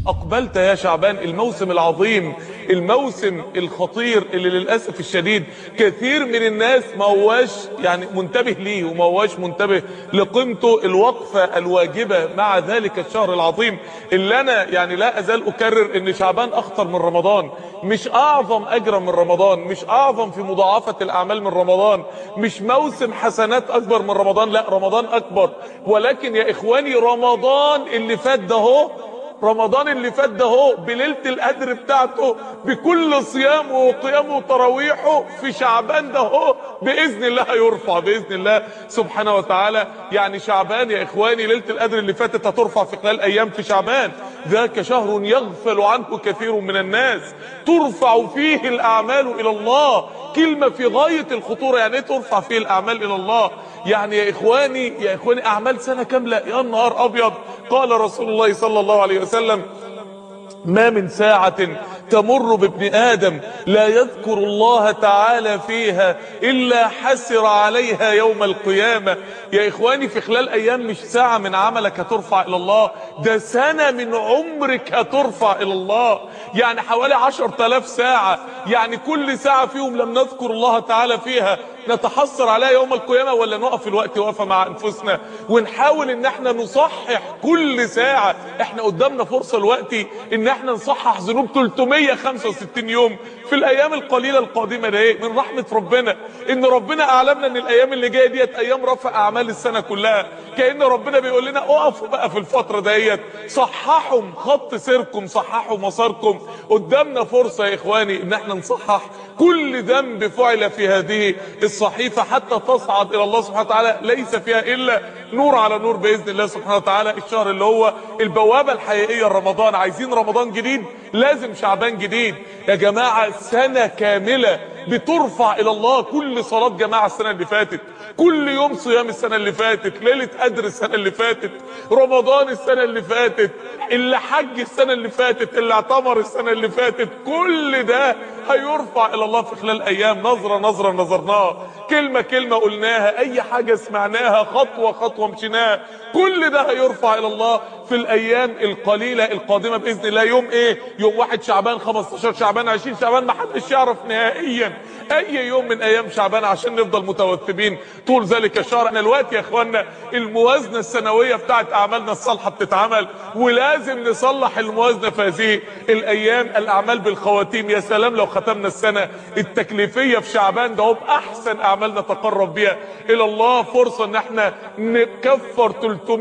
اقبلت يا شعبان الموسم العظيم الموسم الخطير اللي للاسف الشديد كثير من الناس ما هواش يعني منتبه ليه وما هواش منتبه لقيمته الوقفه الواجبه مع ذلك الشهر العظيم اللي انا يعني لا ازال اكرر ان شعبان اخطر من رمضان مش اعظم اجرا من رمضان مش اعظم في مضاعفه الاعمال من رمضان مش موسم حسنات اكبر من رمضان لا رمضان اكبر ولكن يا اخواني رمضان اللي فات ده اهو رمضان اللي فات ده اهو بليله القدر بتاعته بكل صيامه وقيامه وتراويحه في شعبان ده اهو باذن الله هيرفع باذن الله سبحانه وتعالى يعني شعبان يا اخواني ليله القدر اللي فاتت هترفع في خلال ايام في شعبان ذاك شهر يغفل عنه كثير من الناس ترفع فيه الاعمال الى الله كلمه في غايه الخطوره يعني ايه ترفع فيه الاعمال الى الله يعني يا اخواني يا اخواني اعمال سنه كامله يا نهار ابيض قال رسول الله صلى الله عليه وسلم ما من ساعة تمر بابن آدم لا يذكر الله تعالى فيها إلا حسر عليها يوم القيامة يا إخواني في خلال أيام مش ساعة من عملك هترفع إلى الله ده سنة من عمرك هترفع إلى الله يعني حوالي عشر تلاف ساعة يعني كل ساعة فيهم لم نذكر الله تعالى فيها نتحسر عليها يوم القيامة ولا نقف الوقت وقفة مع أنفسنا ونحاول إن احنا نصحح كل ساعة احنا قدامنا فرصة الوقت إن احنا نصحح ذنوب 365 يوم في الأيام القليلة القادمة ده ايه من رحمة ربنا إن ربنا أعلمنا إن الأيام اللي جاية ديت أيام رفع أعمال السنة كلها كأن ربنا بيقول لنا اقفوا بقى في الفترة ديت صححوا خط سيركم صححوا مساركم قدامنا فرصة يا إخواني إن احنا نصحح كل ذنب فعل في هذه الصحيفة حتى تصعد إلى الله سبحانه وتعالى ليس فيها إلا نور على نور بإذن الله سبحانه وتعالى الشهر اللي هو البوابة الحقيقية لرمضان عايزين رمضان جديد لازم شعبان جديد يا جماعة سنة كاملة بترفع إلى الله كل صلاة جماعة السنة اللي فاتت كل يوم صيام السنة اللي فاتت ليلة قدر السنة اللي فاتت رمضان السنة اللي فاتت اللي حج السنة اللي فاتت اللي اعتمر السنة اللي فاتت كل ده هيرفع الى الله في خلال ايام نظرة نظرة نظرناها كلمة كلمة قلناها اي حاجة سمعناها خطوة خطوة مشيناها كل ده هيرفع الى الله في الايام القليلة القادمة باذن الله يوم ايه يوم واحد شعبان 15 شعبان 20 شعبان ما حدش يعرف نهائيا اي يوم من ايام شعبان عشان نفضل متوثبين طول ذلك الشهر احنا الوقت يا اخوانا الموازنة السنوية بتاعت اعمالنا الصالحة بتتعمل ولازم نصلح الموازنة في هذه الايام الاعمال بالخواتيم يا سلام لو ختمنا السنة التكليفية في شعبان ده هو باحسن اعمالنا تقرب بيها الى الله فرصة ان احنا نكفر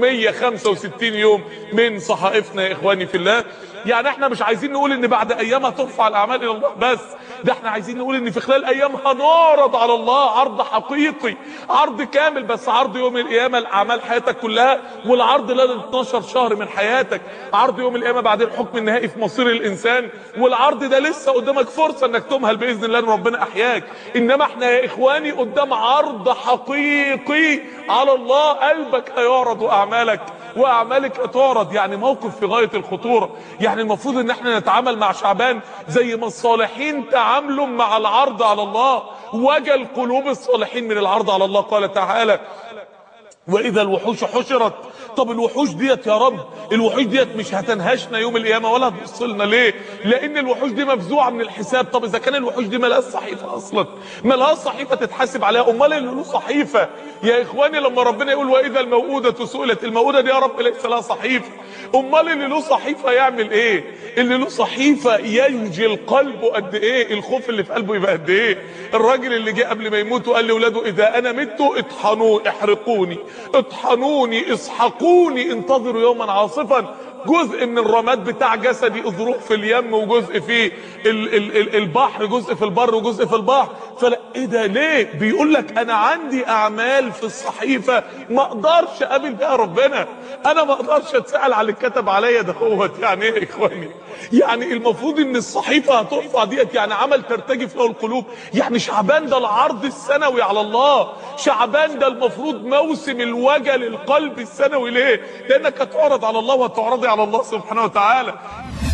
365 يوم من صحائفنا يا اخواني في الله يعني احنا مش عايزين نقول ان بعد ايام هترفع الاعمال الى الله بس ده احنا عايزين نقول ان في خلال ايام هنعرض على الله عرض حقيقي عرض كامل بس عرض يوم القيامه الاعمال حياتك كلها والعرض لدى 12 شهر من حياتك عرض يوم القيامه بعد الحكم النهائي في مصير الانسان والعرض ده لسه قدامك فرصه انك تمهل باذن الله ان ربنا احياك انما احنا يا اخواني قدام عرض حقيقي على الله قلبك هيعرض واعمالك واعمالك هتعرض يعني موقف في غايه الخطوره يعني المفروض ان احنا نتعامل مع شعبان زي ما الصالحين تعاملوا مع العرض على الله وجل قلوب الصالحين من العرض على الله قال تعالى واذا الوحوش حشرت طب الوحوش ديت يا رب الوحوش ديت مش هتنهشنا يوم القيامه ولا هتبص لنا ليه لان الوحوش دي مفزوعه من الحساب طب اذا كان الوحوش دي ملهاش صحيفه اصلا ملهاش صحيفه تتحاسب عليها امال اللي له صحيفه يا اخواني لما ربنا يقول واذا الموءوده سئلت الموءوده دي يا رب ليس لها صحيفه امال اللي له صحيفه يعمل ايه اللي له صحيفه ينجي القلب قد ايه الخوف اللي في قلبه يبقى قد ايه الراجل اللي جه قبل ما يموت وقال لاولاده اذا انا مت اطحنوا احرقوني اطحنوني اسحقوني انتظروا يوما عاصفا جزء من الرماد بتاع جسدي اذروه في اليم وجزء في ال ال ال البحر جزء في البر وجزء في البحر فلا ايه ده ليه بيقول لك انا عندي اعمال في الصحيفه ما اقدرش اقابل بيها ربنا انا ما اقدرش اتسال على اللي اتكتب عليا ده هو يعني ايه يا اخواني يعني المفروض ان الصحيفه هترفع ديت يعني عمل ترتجف له القلوب يعني شعبان ده العرض السنوي على الله شعبان ده المفروض موسم الوجل القلب السنوي ليه لانك هتعرض على الله وهتعرضي على الله سبحانه وتعالى